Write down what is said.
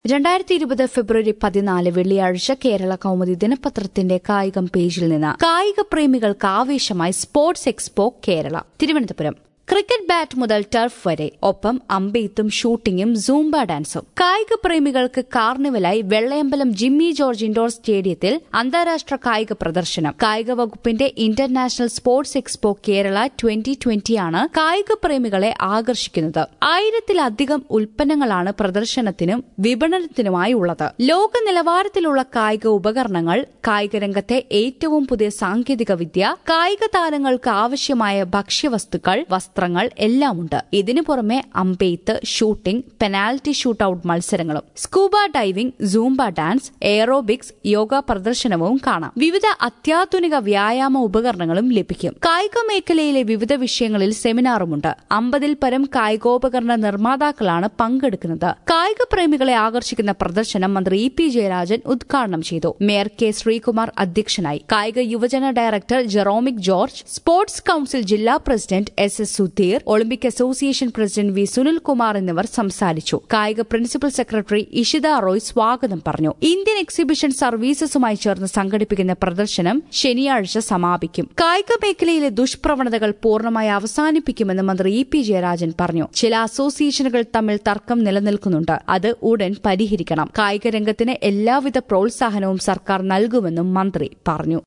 രണ്ടായിരത്തി ഇരുപത് ഫെബ്രുവരി പതിനാല് വെള്ളിയാഴ്ച കേരള കൗമുദി ദിനപത്രത്തിന്റെ കായികം പേജിൽ നിന്ന് കായിക പ്രേമികൾക്ക് ആവേശമായി sports expo Kerala Thiruvananthapuram cricket bat മുതൽ ടർഫ് വരെ ഒപ്പം അമ്പെയ്ത്തും ഷൂട്ടിംഗും സൂംബ ഡാൻസും കായിക പ്രേമികൾക്ക് കാർണിവലായി വെള്ളയമ്പലം ജിമ്മി ജോർജ് ഇൻഡോർ സ്റ്റേഡിയത്തിൽ അന്താരാഷ്ട്ര കായിക പ്രദർശനം കായിക വകുപ്പിന്റെ international sports expo Kerala twenty ട്വന്റിയാണ് കായിക പ്രേമികളെ ആകർഷിക്കുന്നത് ആയിരത്തിലധികം ഉൽപ്പന്നങ്ങളാണ് പ്രദർശനത്തിനും വിപണനത്തിനുമായി ഉള്ളത് ലോക നിലവാരത്തിലുള്ള കായിക ഉപകരണങ്ങൾ കായിക രംഗത്തെ ഏറ്റവും പുതിയ സാങ്കേതിക വിദ്യ കായിക താരങ്ങൾക്ക് ആവശ്യമായ ഭക്ഷ്യവസ്തുക്കൾ വസ്ത്രങ്ങൾ എല്ലാമുണ്ട് ഇതിനു പുറമെ അമ്പെയ്ത്ത് ഷൂട്ടിംഗ് പെനാൽറ്റി ഷൂട്ടൌട്ട് മത്സരങ്ങളും scuba diving zumba dance aerobics yoga പ്രദർശനവും കാണാം വിവിധ അത്യാധുനിക വ്യായാമ ഉപകരണങ്ങളും ലഭിക്കും കായിക മേഖലയിലെ വിവിധ വിഷയങ്ങളിൽ സെമിനാറുമുണ്ട് അമ്പതിൽ പരം കായികോപകരണ നിർമ്മാതാക്കളാണ് പങ്കെടുക്കുന്നത് കായിക പ്രേമികളെ ആകർഷിക്കുന്ന പ്രദർശനം മന്ത്രി ഇ പി ജയരാജൻ ഉദ്ഘാടനം ചെയ്തു മേയർ കെ ശ്രീകുമാർ അധ്യക്ഷനായി കായിക യുവജന director Jeromic George sports council ജില്ലാ president S S Sudheer Olympic association president V Sunilkumar എന്നിവർ സംസാരിച്ചു കായിക പ്രിൻസിപ്പൽ സെക്രട്ടറി ഇഷിത റോയ് സ്വാഗതം പറഞ്ഞു ഇന്ത്യൻ എക്സിബിഷൻ സർവീസസുമായി ചേർന്ന് സംഘടിപ്പിക്കുന്ന പ്രദർശനം ശനിയാഴ്ച സമാപിക്കും കായിക മേഖലയിലെ ദുഷ്പ്രവണതകൾ പൂർണ്ണമായി അവസാനിപ്പിക്കുമെന്ന് മന്ത്രി ഇ പി ജയരാജൻ പറഞ്ഞു ചില അസോസിയേഷനുകൾ തമ്മിൽ തർക്കം നിലനിൽക്കുന്നുണ്ട് അത് ഉടൻ പരിഹരിക്കണം കായിക രംഗത്തിന് എല്ലാവിധ പ്രോത്സാഹനവും സർക്കാർ നൽകുമെന്നും മന്ത്രി പറഞ്ഞു